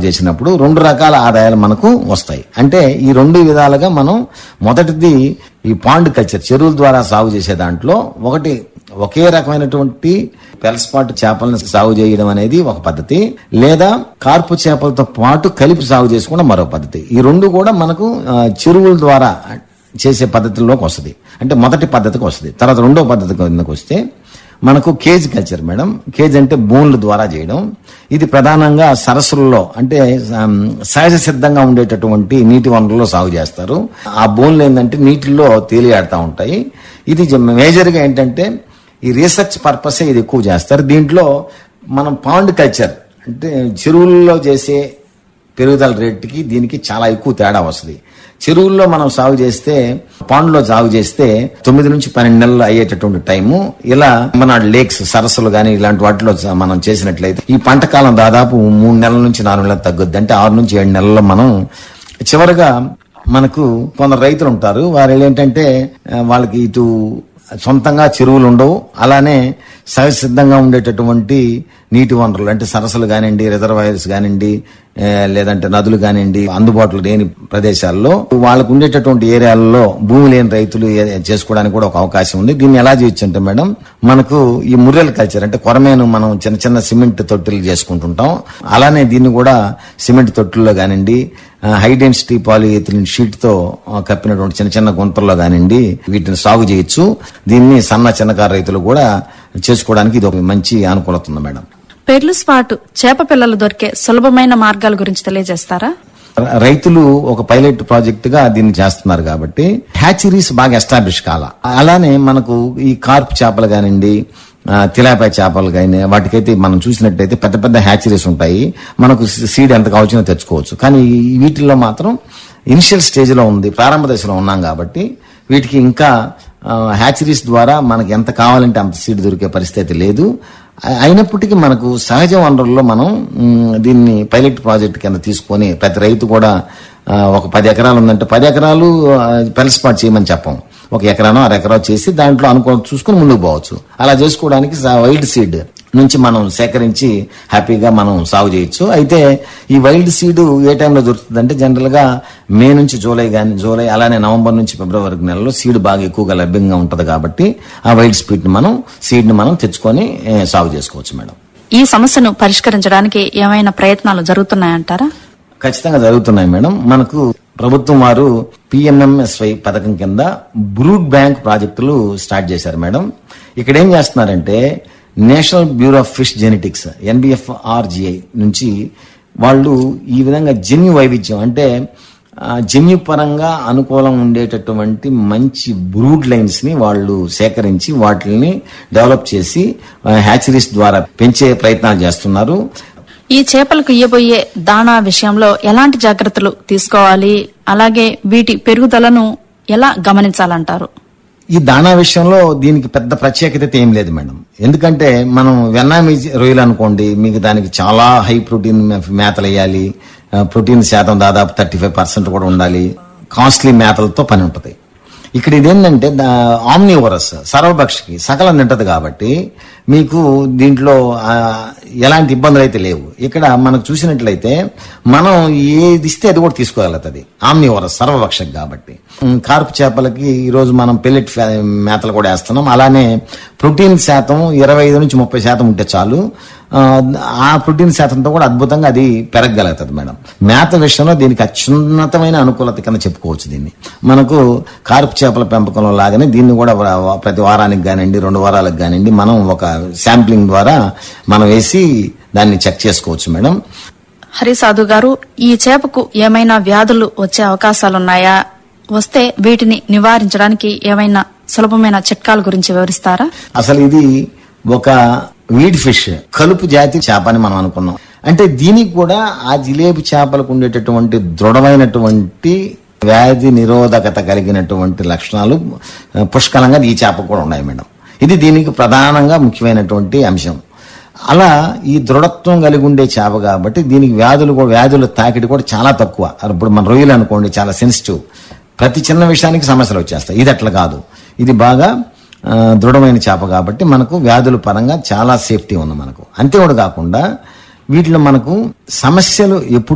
చేసినప్పుడు రెండు రకాల ఆదాయాలు మనకు వస్తాయి అంటే ఈ రెండు విధాలుగా మనం మొదటిది ఈ పాండ్ కల్చర్ చెరువుల ద్వారా సాగు చేసే దాంట్లో ఒకటి ఒకే రకమైనటువంటి పెల్స్పాట్ చేపలను సాగు చేయడం అనేది ఒక పద్ధతి లేదా కార్పు చేపలతో పాటు కలిపి సాగు చేసుకోవడం మరో పద్ధతి ఈ రెండు కూడా మనకు ఆ, చెరువుల ద్వారా చేసే పద్ధతుల్లోకి వస్తుంది అంటే మొదటి పద్ధతికి వస్తుంది తర్వాత రెండో పద్ధతి కిందకి వస్తే మనకు కేజ్ కల్చర్ మేడం కేజ్ అంటే బోన్ల ద్వారా చేయడం ఇది ప్రధానంగా సరస్సులలో అంటే ఆమ్, సహజ సిద్ధంగా ఉండేటటువంటి నీటి వనరుల్లో సాగు చేస్తారు ఆ బోన్లు ఏంటంటే నీటిలో తేలియాడుతూ ఉంటాయి ఇది జ- మేజర్గా ఏంటంటే ఈ రీసెర్చ్ పర్పసే ఇది ఎక్కువ చేస్తారు దీంట్లో మనం పాండ్ కల్చర్ అంటే చెరువుల్లో చేసే పెరుగుదల రేటుకి దీనికి చాలా ఎక్కువ తేడా వస్తుంది చెరువుల్లో మనం సాగు చేస్తే పాండ్లో సాగు చేస్తే తొమ్మిది నుంచి పన్నెండు నెలలు అయ్యేటటువంటి టైము ఇలా మన లేక్స్ సరస్సులు కానీ ఇలాంటి వాటిలో స- మనం చేసినట్లయితే ఈ పంట కాలం దాదాపు మూడు నెలల నుంచి నాలుగు నెలలు తగ్గుద్ది అంటే ఆరు నుంచి ఏడు నెలల్లో మనం చివరగా మనకు కొందరు రైతులు ఉంటారు వారు ఏంటంటే ఆ, వాళ్ళకి ఇటు సొంతంగా చెరువులు ఉండవు అలానే సహజ సిద్ధంగా ఉండేటటువంటి నీటి వనరులు అంటే సరస్సులు కానివ్వండి రిజర్వాయర్స్ కానివ్వండి ఏ, లేదంటే నదులు కానివ్వండి అందుబాటులో లేని ప్రదేశాల్లో వాళ్ళకు ఉండేటటువంటి ఏరియాలలో భూమి లేని రైతులు ఏ- చేసుకోవడానికి కూడా ఒక అవకాశం ఉంది దీన్ని ఎలా చేయొచ్చు అంటే మేడం మనకు ఈ ముర్రెల్ కల్చర్ అంటే కొరమేను మనం చిన్న చిన్న సిమెంట్ తొట్టిలు చేసుకుంటుంటాం అలానే దీన్ని కూడా సిమెంట్ తొట్టుల్లో కానివ్వండి హై డెన్సిటీ పాలిఎథిలిన్ షీట్ తో ఆ, కప్పినటువంటి చిన్న చిన్న గుంతల్లో కానివ్వండి వీటిని సాగు చేయొచ్చు దీన్ని సన్న చిన్నకారు రైతులు కూడా చేసుకోవడానికి ఇది ఒక మంచి అనుకూలత ఉంది మేడం పెర్లు స్పాట్ చేప పిల్లలు దొరికే సులభమైన మార్గాల గురించి తెలియజేస్తారా ర- రైతులు ఒక పైలట్ ప్రాజెక్ట్ గా దీన్ని చేస్తున్నారు కాబట్టి హ్యాచరీస్ బాగా ఎస్టాబ్లిష్ కాల అలానే మనకు ఈ కార్ప్ చేపలు కానివ్వండి ఆ, తిలాపాయ చేపలు కానీ వాటికైతే మనం చూసినట్టయితే పెద్ద పెద్ద హ్యాచరీస్ ఉంటాయి మనకు సీడ్ ఎంత కావచ్చునో తెచ్చుకోవచ్చు కానీ ఈ వీటిల్లో మాత్రం ఇనిషియల్ స్టేజ్ లో ఉంది ప్రారంభ దశలో ఉన్నాం కాబట్టి వీటికి ఇంకా హ్యాచరీస్ ద్వారా మనకి ఎంత కావాలంటే అంత సీడ్ దొరికే పరిస్థితి లేదు అ- అయినప్పటికీ మనకు సహజ వనరుల్లో మనం మ్, దీన్ని పైలట్ ప్రాజెక్ట్ కింద తీసుకొని ప్రతి రైతు కూడా ఆ, ఒక పది ఎకరాలు ఉందంటే పది ఎకరాలు పెల్స్పాట్ చేయమని చెప్పం ఒక ఎకరానో అర ఎకరా చేసి దాంట్లో అనుకూలం చూసుకుని ముందుకు పోవచ్చు అలా చేసుకోవడానికి స- వైల్డ్ సీడ్ నుంచి మనం సేకరించి హ్యాపీగా మనం సాగు చేయొచ్చు అయితే ఈ వైల్డ్ సీడ్ ఏ టైంలో దొరుకుతుంది అంటే జనరల్ గా మే నుంచి జూలై కానీ జూలై అలానే నవంబర్ నుంచి ఫిబ్రవరి నెలలో సీడ్ బాగా ఎక్కువగా లభ్యంగా ఉంటది కాబట్టి ఆ వైల్డ్ స్పీడ్ ని మనం సీడ్ ని మనం తెచ్చుకొని ఏ, సాగు చేసుకోవచ్చు మేడం ఈ సమస్యను పరిష్కరించడానికి ఏమైనా ప్రయత్నాలు జరుగుతున్నాయంటారా ఖచ్చితంగా జరుగుతున్నాయి మేడం మనకు ప్రభుత్వం వారు పిఎంఎంఎస్వై పథకం కింద బ్రూడ్ బ్యాంక్ ప్రాజెక్టులు స్టార్ట్ చేశారు మేడం ఇక్కడ ఏం చేస్తున్నారంటే National Bureau of Fish Genetics NBF RGI నుంచి వాళ్ళు ఈ విధంగా జన్యు వైవిధ్యం అంటే ఆ, జన్యుపరంగా అనుకూలం ఉండేటటువంటి మంచి బ్రూడ్ లైన్స్ ని వాళ్ళు సేకరించి వాటిని డెవలప్ చేసి హ్యాచరీస్ ద్వారా పెంచే ప్రయత్నాలు చేస్తున్నారు ఈ చేపలకు ఇయ్యబోయే దాణా విషయంలో ఎలాంటి జాగ్రత్తలు తీసుకోవాలి అలాగే వీటి పెరుగుదలను ఎలా గమనించాలంటారు ఈ దాణా విషయంలో దీనికి పెద్ద ప్రత్యేకత అయితే ఏం లేదు మేడం ఎందుకంటే మనం వెన్నామి రొయ్యలు అనుకోండి మీకు దానికి చాలా హై ప్రోటీన్ మేతలు వేయాలి ఆ, ప్రోటీన్ శాతం దాదాపు థర్టీ ఫైవ్ పర్సెంట్ కూడా ఉండాలి కాస్ట్లీ మేతలతో పని ఉంటుంది ఇక్కడ ఇదేంటంటే ఆమ్నివరస్ సర్వభక్షకి సకలం తింటది కాబట్టి మీకు దీంట్లో ఆ, ఎలాంటి ఇబ్బందులు అయితే లేవు ఇక్కడ మనకు చూసినట్లయితే మనం ఏది ఇస్తే అది కూడా తీసుకోగలుగుతుంది ఆమ్నివరస్ సర్వభక్షక్ కాబట్టి ఉమ్, కార్పు చేపలకి ఈరోజు మనం పెల్లెట్ ఫ్యా- మేతలు కూడా వేస్తున్నాం అలానే ప్రోటీన్ శాతం ఇరవై ఐదు నుంచి ముప్పై శాతం ఉంటే చాలు ఆ, ఆ ప్రోటీన్ శాతంతో కూడా అద్భుతంగా అది పెరగగలుగుతుంది మేడం మేత విషయంలో దీనికి అత్యున్నతమైన అనుకూలత కింద చెప్పుకోవచ్చు దీన్ని మనకు కార్పు చేపల పెంపకంలో లాగానే దీన్ని కూడా వ- వ- ప్రతి వారానికి కానివ్వండి రెండు వారాలకు కానివ్వండి మనం ఒక శాంప్లింగ్ ద్వారా మనం వేసి దాన్ని చెక్ చేసుకోవచ్చు మేడం హరిసాధు గారు ఈ చేపకు ఏమైనా వ్యాధులు వచ్చే అవకాశాలున్నాయా వస్తే వీటిని నివారించడానికి ఏమైనా సులభమైన చిట్కాల గురించి వివరిస్తారా అసలు ఇది ఒక వీడ్ ఫిష్ కలుపు జాతి చేప అని మనం అనుకున్నాం అంటే దీనికి కూడా ఆ జిలేబీ చేపలకు ఉండేటటువంటి దృఢమైనటువంటి వ్యాధి నిరోధకత కలిగినటువంటి లక్షణాలు ఆ, పుష్కలంగా ఈ చేపకు కూడా ఉన్నాయి మేడం ఇది దీనికి ప్రధానంగా ముఖ్యమైనటువంటి అంశం అలా ఈ దృఢత్వం కలిగి ఉండే చేప కాబట్టి దీనికి వ్యాధులు కూడా వ్యాధుల తాకిడి కూడా చాలా తక్కువ ఇప్పుడు మన రొయ్యలు అనుకోండి చాలా సెన్సిటివ్ ప్రతి చిన్న విషయానికి సమస్యలు వచ్చేస్తాయి ఇది అట్లా కాదు ఇది బాగా ఆ, దృఢమైన చేప కాబట్టి మనకు వ్యాధుల పరంగా చాలా సేఫ్టీ ఉంది మనకు అంతే కూడా కాకుండా వీటిలో మనకు సమస్యలు ఎప్పుడు